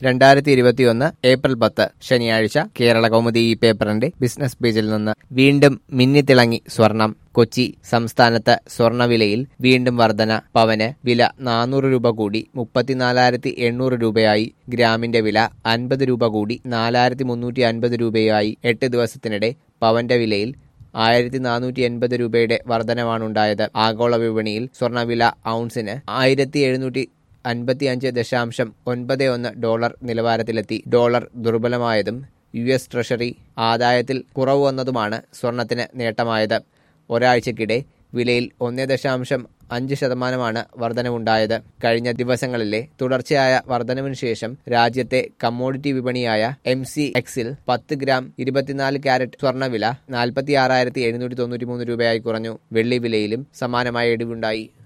രണ്ടായിരത്തി ഇരുപത്തിയൊന്ന് ഏപ്രിൽ പത്ത് ശനിയാഴ്ച കേരള കൗമുദി ഈ പേപ്പറിന്റെ ബിസിനസ് പേജിൽ നിന്ന് വീണ്ടും മിന്നിത്തിളങ്ങി സ്വർണം കൊച്ചി സംസ്ഥാനത്ത് സ്വർണവിലയിൽ വീണ്ടും വർധന പവന് വില നാനൂറ് രൂപ കൂടി മുപ്പത്തിനാലായിരത്തി എണ്ണൂറ് രൂപയായി ഗ്രാമിന്റെ വില അൻപത് രൂപ കൂടി നാലായിരത്തി മുന്നൂറ്റി അൻപത് രൂപയായി എട്ട് ദിവസത്തിനിടെ പവന്റെ വിലയിൽ ആയിരത്തി നാനൂറ്റി എൺപത് രൂപയുടെ വർധനവാണുണ്ടായത് ആഗോള വിപണിയിൽ സ്വർണ്ണവില ഔൺസിന് ആയിരത്തി എഴുന്നൂറ്റി അൻപത്തി അഞ്ച് ദശാംശം ഒൻപത് ഒന്ന് ഡോളർ നിലവാരത്തിലെത്തി ഡോളർ ദുർബലമായതും യു എസ് ട്രഷറി ആദായത്തിൽ കുറവ് വന്നതുമാണ് സ്വർണത്തിന് നേട്ടമായത് ഒരാഴ്ചക്കിടെ വിലയിൽ ഒന്ന് ദശാംശം അഞ്ച് ശതമാനമാണ് വർധനവുണ്ടായത് കഴിഞ്ഞ ദിവസങ്ങളിലെ തുടർച്ചയായ വർധനവിന് ശേഷം രാജ്യത്തെ കമ്മോഡിറ്റി വിപണിയായ എം സി എക്സിൽ പത്ത് ഗ്രാം ഇരുപത്തിനാല് ക്യാരറ്റ് സ്വർണ്ണവില നാൽപ്പത്തി ആറായിരത്തി എഴുന്നൂറ്റി തൊണ്ണൂറ്റി മൂന്ന് രൂപയായി കുറഞ്ഞു വെള്ളി വിലയിലും സമാനമായ ഇടിവുണ്ടായി